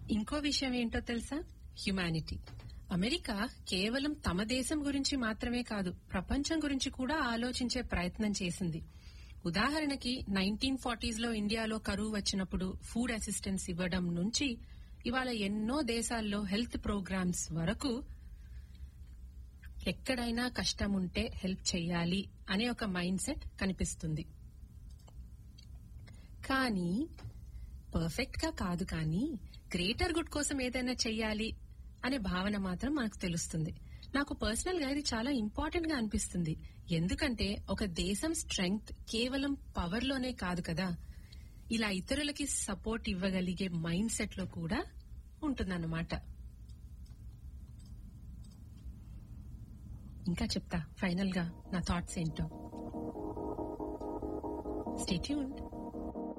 ఇంకో విషయం ఏంటో తెలుసా హ్యుమానిటీ అమెరికా కేవలం తమ దేశం గురించి మాత్రమే కాదు ప్రపంచం గురించి కూడా ఆలోచించే ప్రయత్నం చేసింది ఉదాహరణకి నైన్టీన్ ఫార్టీస్ లో ఇండియాలో కరువు వచ్చినప్పుడు ఫుడ్ అసిస్టెన్స్ ఇవ్వడం నుంచి ఇవాళ ఎన్నో దేశాల్లో హెల్త్ ప్రోగ్రామ్స్ వరకు ఎక్కడైనా కష్టం ఉంటే హెల్ప్ చెయ్యాలి అనే ఒక మైండ్ సెట్ కనిపిస్తుంది కానీ పర్ఫెక్ట్ గా కాదు కానీ గ్రేటర్ గుడ్ కోసం ఏదైనా చెయ్యాలి అనే భావన మాత్రం మనకు తెలుస్తుంది నాకు పర్సనల్ గా ఇది చాలా ఇంపార్టెంట్ గా అనిపిస్తుంది ఎందుకంటే ఒక దేశం స్ట్రెంగ్త్ కేవలం పవర్ లోనే కాదు కదా ఇలా ఇతరులకి సపోర్ట్ ఇవ్వగలిగే మైండ్ సెట్ లో కూడా ఉంటుందన్నమాట ఇంకా చెప్తా ఫైనల్ గా నా థాట్స్ ఏంటో స్టేట్యూన్